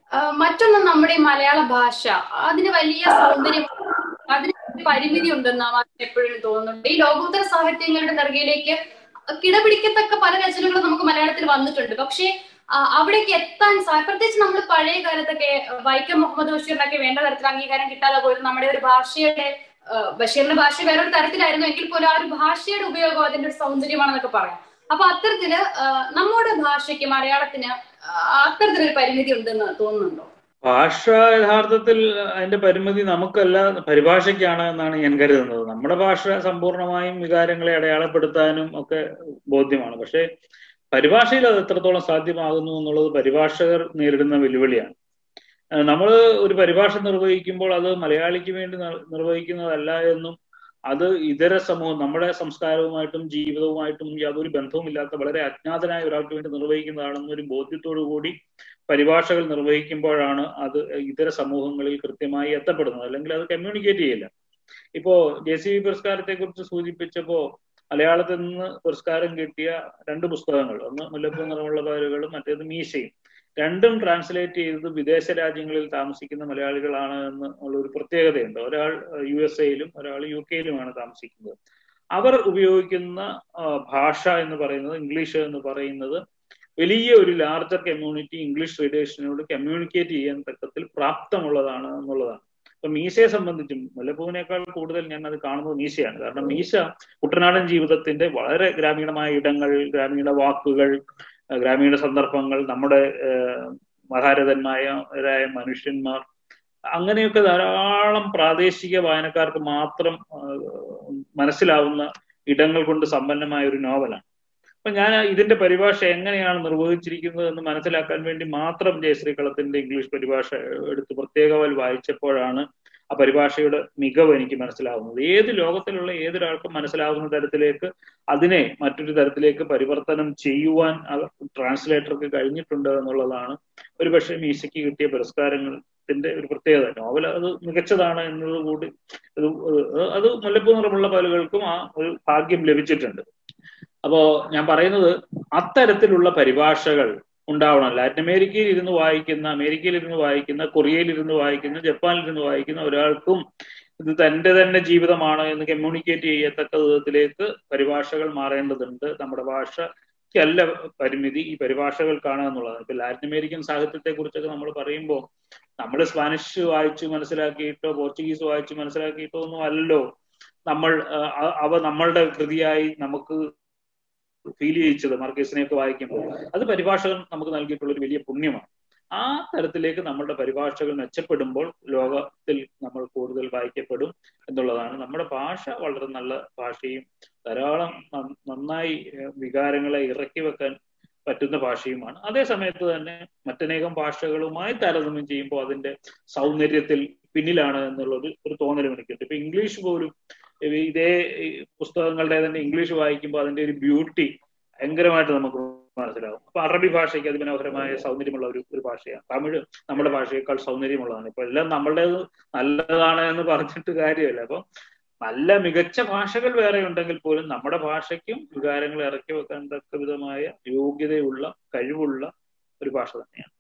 മറ്റൊന്ന് നമ്മുടെ ഈ മലയാള ഭാഷ അതിന് വലിയ സൗന്ദര്യം അതിന് പരിമിതി ഉണ്ടെന്നാണ് എപ്പോഴും തോന്നുന്നുണ്ട് ഈ ലോകോത്തര സാഹിത്യങ്ങളുടെ നെറുകയിലേക്ക് കിടപിടിക്കത്തക്ക പല രചനകളും നമുക്ക് മലയാളത്തിൽ വന്നിട്ടുണ്ട് പക്ഷേ അവിടേക്ക് എത്താൻ പ്രത്യേകിച്ച് നമ്മൾ പഴയ കാലത്തൊക്കെ വൈക്കം മുഹമ്മദ് ബഷീറിനൊക്കെ വേണ്ട തരത്തിൽ അംഗീകാരം കിട്ടാതെ പോലും നമ്മുടെ ഒരു ഭാഷയുടെ ബഷീറിന്റെ ഭാഷ വേറൊരു തരത്തിലായിരുന്നു എങ്കിൽ പോലും ആ ഒരു ഭാഷയുടെ ഉപയോഗം അതിന്റെ ഒരു സൗന്ദര്യമാണെന്നൊക്കെ പറയാം അപ്പൊ അത്തരത്തില് നമ്മുടെ ഭാഷയ്ക്ക് മലയാളത്തിന് അത്തരത്തിലൊരു പരിമിതി ഉണ്ടെന്ന് തോന്നുന്നുണ്ടോ ഭാഷ യഥാർത്ഥത്തിൽ അതിന്റെ പരിമിതി നമുക്കല്ല പരിഭാഷയ്ക്കാണ് എന്നാണ് ഞാൻ കരുതുന്നത് നമ്മുടെ ഭാഷ സമ്പൂർണമായും വികാരങ്ങളെ അടയാളപ്പെടുത്താനും ഒക്കെ ബോധ്യമാണ് പക്ഷേ പരിഭാഷയിൽ അത് എത്രത്തോളം സാധ്യമാകുന്നു എന്നുള്ളത് പരിഭാഷകർ നേരിടുന്ന വെല്ലുവിളിയാണ് നമ്മൾ ഒരു പരിഭാഷ നിർവഹിക്കുമ്പോൾ അത് മലയാളിക്ക് വേണ്ടി നിർവഹിക്കുന്നതല്ല എന്നും അത് ഇതര സമൂഹം നമ്മുടെ സംസ്കാരവുമായിട്ടും ജീവിതവുമായിട്ടും യാതൊരു ബന്ധവുമില്ലാത്ത വളരെ അജ്ഞാതനായ ഒരാൾക്ക് വേണ്ടി നിർവഹിക്കുന്നതാണെന്നൊരു ബോധ്യത്തോടു കൂടി പരിഭാഷകൾ നിർവഹിക്കുമ്പോഴാണ് അത് ഇതര സമൂഹങ്ങളിൽ കൃത്യമായി എത്തപ്പെടുന്നത് അല്ലെങ്കിൽ അത് കമ്മ്യൂണിക്കേറ്റ് ചെയ്യില്ല ഇപ്പോ ജെ സി ബി പുരസ്കാരത്തെ കുറിച്ച് സൂചിപ്പിച്ചപ്പോ മലയാളത്തിൽ നിന്ന് പുരസ്കാരം കിട്ടിയ രണ്ട് പുസ്തകങ്ങൾ ഒന്ന് മുല്ലപ്പൂ നിറമുള്ള പാലുകളും മറ്റേത് മീശയും രണ്ടും ട്രാൻസ്ലേറ്റ് ചെയ്തത് വിദേശ രാജ്യങ്ങളിൽ താമസിക്കുന്ന മലയാളികളാണ് എന്ന് ഉള്ള ഒരു പ്രത്യേകതയുണ്ട് ഒരാൾ യു എസ് എയിലും ഒരാൾ യു കെയിലുമാണ് താമസിക്കുന്നത് അവർ ഉപയോഗിക്കുന്ന ഭാഷ എന്ന് പറയുന്നത് ഇംഗ്ലീഷ് എന്ന് പറയുന്നത് വലിയ ഒരു ലാർജർ കമ്മ്യൂണിറ്റി ഇംഗ്ലീഷ് റീഡേഴ്സിനോട് കമ്മ്യൂണിക്കേറ്റ് ചെയ്യാൻ തക്കത്തിൽ പ്രാപ്തമുള്ളതാണ് എന്നുള്ളതാണ് ഇപ്പൊ മീശയെ സംബന്ധിച്ചും മുല്ലപ്പൂവിനേക്കാൾ കൂടുതൽ ഞാൻ അത് കാണുന്നത് മീശയാണ് കാരണം മീശ കുട്ടനാടൻ ജീവിതത്തിന്റെ വളരെ ഗ്രാമീണമായ ഇടങ്ങൾ ഗ്രാമീണ വാക്കുകൾ ഗ്രാമീണ സന്ദർഭങ്ങൾ നമ്മുടെ മഹാരഥന്മാരായ മനുഷ്യന്മാർ അങ്ങനെയൊക്കെ ധാരാളം പ്രാദേശിക വായനക്കാർക്ക് മാത്രം മനസ്സിലാവുന്ന ഇടങ്ങൾ കൊണ്ട് സമ്പന്നമായ ഒരു നോവലാണ് അപ്പൊ ഞാൻ ഇതിന്റെ പരിഭാഷ എങ്ങനെയാണ് നിർവഹിച്ചിരിക്കുന്നത് എന്ന് മനസ്സിലാക്കാൻ വേണ്ടി മാത്രം ജയശ്രീകളത്തിന്റെ ഇംഗ്ലീഷ് പരിഭാഷ എടുത്ത് പ്രത്യേകമായി വായിച്ചപ്പോഴാണ് ആ പരിഭാഷയുടെ മികവ് എനിക്ക് മനസ്സിലാവുന്നത് ഏത് ലോകത്തിലുള്ള ഏതൊരാൾക്കും മനസ്സിലാവുന്ന തരത്തിലേക്ക് അതിനെ മറ്റൊരു തരത്തിലേക്ക് പരിവർത്തനം ചെയ്യുവാൻ ട്രാൻസ്ലേറ്റർക്ക് കഴിഞ്ഞിട്ടുണ്ട് എന്നുള്ളതാണ് ഒരുപക്ഷെ മീശയ്ക്ക് കിട്ടിയ പുരസ്കാരത്തിന്റെ ഒരു പ്രത്യേകത നോവൽ അത് മികച്ചതാണ് എന്നത് കൂടി അത് മുല്ലപ്പൂ നിറമുള്ള പലുകൾക്കും ആ ഒരു ഭാഗ്യം ലഭിച്ചിട്ടുണ്ട് അപ്പോ ഞാൻ പറയുന്നത് അത്തരത്തിലുള്ള പരിഭാഷകൾ ഉണ്ടാവണം ലാറ്റിൻ അമേരിക്കയിൽ ഇരുന്ന് വായിക്കുന്ന അമേരിക്കയിൽ ഇരുന്ന് വായിക്കുന്ന കൊറിയയിൽ ഇരുന്ന് വായിക്കുന്ന ജപ്പാനിൽ ഇരുന്ന് വായിക്കുന്ന ഒരാൾക്കും ഇത് തന്റെ തന്നെ ജീവിതമാണ് എന്ന് കമ്മ്യൂണിക്കേറ്റ് ചെയ്യത്തക്ക വിധത്തിലേക്ക് പരിഭാഷകൾ മാറേണ്ടതുണ്ട് നമ്മുടെ ഭാഷയ്ക്കല്ല പരിമിതി ഈ പരിഭാഷകൾക്കാണ് എന്നുള്ളതാണ് ഇപ്പൊ ലാറ്റിൻ അമേരിക്കൻ സാഹിത്യത്തെ കുറിച്ചൊക്കെ നമ്മൾ പറയുമ്പോൾ നമ്മൾ സ്പാനിഷ് വായിച്ച് മനസ്സിലാക്കിയിട്ടോ പോർച്ചുഗീസ് വായിച്ച് മനസ്സിലാക്കിയിട്ടോ ഒന്നും അല്ലല്ലോ നമ്മൾ അവ നമ്മളുടെ കൃതിയായി നമുക്ക് ഫീൽ ചെയ്യിച്ചത് മാർക്കേസിനെയൊക്കെ വായിക്കുമ്പോൾ അത് പരിഭാഷകൻ നമുക്ക് നൽകിയിട്ടുള്ള ഒരു വലിയ പുണ്യമാണ് ആ തരത്തിലേക്ക് നമ്മളുടെ പരിഭാഷകൾ മെച്ചപ്പെടുമ്പോൾ ലോകത്തിൽ നമ്മൾ കൂടുതൽ വായിക്കപ്പെടും എന്നുള്ളതാണ് നമ്മുടെ ഭാഷ വളരെ നല്ല ഭാഷയും ധാരാളം നന്നായി വികാരങ്ങളെ ഇറക്കി വെക്കാൻ പറ്റുന്ന ഭാഷയുമാണ് അതേ സമയത്ത് തന്നെ മറ്റനേകം ഭാഷകളുമായി താരതമ്യം ചെയ്യുമ്പോൾ അതിന്റെ സൗന്ദര്യത്തിൽ പിന്നിലാണ് എന്നുള്ളത് ഒരു തോന്നലും എനിക്കുണ്ട് ഇപ്പൊ ഇംഗ്ലീഷ് പോലും ഇതേ പുസ്തകങ്ങളുടെ തന്നെ ഇംഗ്ലീഷ് വായിക്കുമ്പോൾ അതിന്റെ ഒരു ബ്യൂട്ടി ഭയങ്കരമായിട്ട് നമുക്ക് മനസ്സിലാവും അപ്പൊ അറബി ഭാഷയ്ക്ക് അതിമനോഹരമായ സൗന്ദര്യമുള്ള ഒരു ഒരു ഭാഷയാണ് തമിഴ് നമ്മുടെ ഭാഷയേക്കാൾ സൗന്ദര്യമുള്ളതാണ് ഇപ്പൊ എല്ലാം നമ്മളുടേത് നല്ലതാണ് എന്ന് പറഞ്ഞിട്ട് കാര്യമല്ല അപ്പൊ നല്ല മികച്ച ഭാഷകൾ വേറെ ഉണ്ടെങ്കിൽ പോലും നമ്മുടെ ഭാഷയ്ക്കും വികാരങ്ങൾ ഇറക്കി വെക്കാൻ തക്ക വിധമായ യോഗ്യതയുള്ള കഴിവുള്ള ഒരു ഭാഷ തന്നെയാണ്